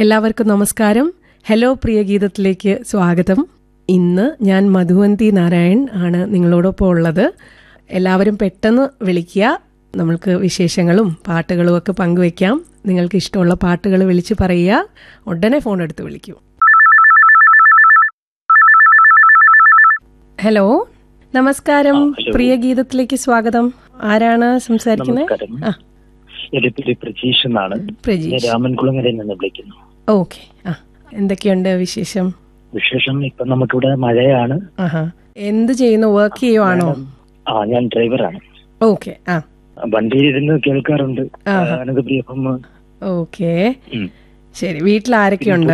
എല്ലാവർക്കും നമസ്കാരം ഹലോ പ്രിയ ഗീതത്തിലേക്ക് സ്വാഗതം ഇന്ന് ഞാൻ മധുവന്തി നാരായൺ ആണ് നിങ്ങളോടൊപ്പം ഉള്ളത് എല്ലാവരും പെട്ടെന്ന് വിളിക്കുക നമ്മൾക്ക് വിശേഷങ്ങളും പാട്ടുകളും ഒക്കെ പങ്കുവെക്കാം നിങ്ങൾക്ക് ഇഷ്ടമുള്ള പാട്ടുകൾ വിളിച്ച് പറയുക ഉടനെ ഫോൺ എടുത്ത് വിളിക്കൂ ഹലോ നമസ്കാരം ഹലോ. പ്രിയ ഗീതത്തിലേക്ക് സ്വാഗതം ആരാണ് സംസാരിക്കുന്നത് നമസ്കാരം ആ എന്റെ പേര് പ്രജീഷ് എന്നാണ് പ്രജീഷ് ഞാൻ രാമൻകുളങ്ങരയിൽ നിന്ന് വിളിക്കുന്നു ഓക്കെ ആ എന്തൊക്കെയുണ്ട് വിശേഷം വിശേഷം ഇപ്പൊ നമുക്കിവിടെ മഴയാണ് ആഹാ എന്ത് ചെയ്യുന്നു വർക്ക് ചെയ്യുവാണോ ആ ഞാൻ ഡ്രൈവറാണ് ഓക്കെ ആ വണ്ടിയിൽ ഇരുന്ന് കേൾക്കാറുണ്ട് ആഹാ. അനന്തപ്രിയപ്പം ഓക്കെ ശരി വീട്ടിൽ ആരൊക്കെയുണ്ട്